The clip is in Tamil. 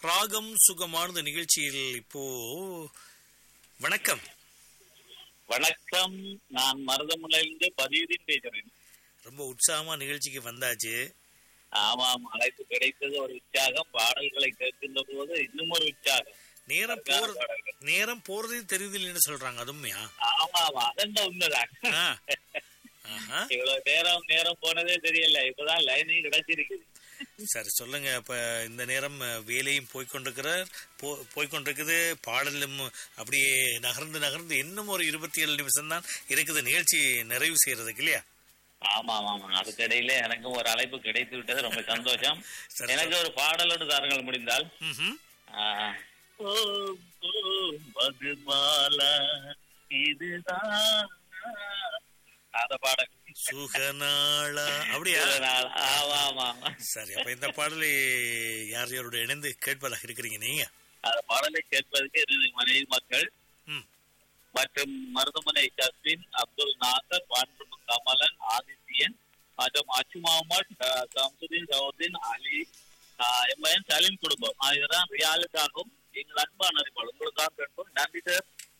ராகம் சுகமானது நிகழ்ச்சியில் இப்போ வணக்கம் வணக்கம் நான் மருதமுனையிலிருந்து பதியுதீன் பேசுறேன் ரொம்ப உற்சாகமா நிகழ்ச்சிக்கு வந்தாச்சு ஆமாம் அழைப்பு கிடைத்தது ஒரு உற்சாகம் பாடல்களை கேட்கின்ற போது இன்னும் ஒரு உற்சாகம் நேரம் போற நேரம் போறதே தெரியுதில்லைன்னு சொல்றாங்க அதுமையா ஆமா ஆமா அதென்ன உண்மைதான் ஆ. ஆஹா. இவ்வளவு நேரம் நேரம் போனதே தெரியல இப்பதான் லைனையும் கிடைச்சிருக்குது சரி சொல்லுங்க இப்ப இந்த நேரம் அஹ், வேலையும் போய்கொண்டிருக்கிறார் போ- போய்கொண்டிருக்குது பாடலும் அப்படியே நகர்ந்து நகர்ந்து இன்னும் ஒரு இருபத்தி ஏழு நிமிஷம் தான் இருக்குது நிகழ்ச்சி நிறைவு செய்யறதுக்கு இல்லையா ஆமா ஆமா அதுக்கிடையில எனக்கும் ஒரு அழைப்பு கிடைத்து விட்டது ரொம்ப சந்தோஷம் சரி. எனக்கு ஒரு பாடலோடு தாருங்கள் முடிந்தால் ம்ஹும். ஆ. ஓ, ஓ, மதுபாலா, இதுதான் அந்த பாடல் சுகநாளா அப்படியா ஆமா ஆமா ஆமா சரி அப்ப இந்த பாடலை யார் யாரோட இணைந்து கேட்பதாக இருக்கிறீங்க நீங்க அந்த பாடலை கேட்பதற்கு எனது மனைவி மக்கள் ம். மற்றும் மருதமனை ஜஸ்மின் அப்துல் நாசர் வான்பு கமலன் ஆதித்யன் மற்றும் அச்சு முகமது அஹ், சம்சுதீன் சவுதீன் அலி அஹ், என் பையன் சலீம் குடும்பம் இதுதான் ரியாலுக்காகவும் எங்கள் அன்பான அறிவாளர் உங்களுக்காக கேட்போம் நன்றி சார்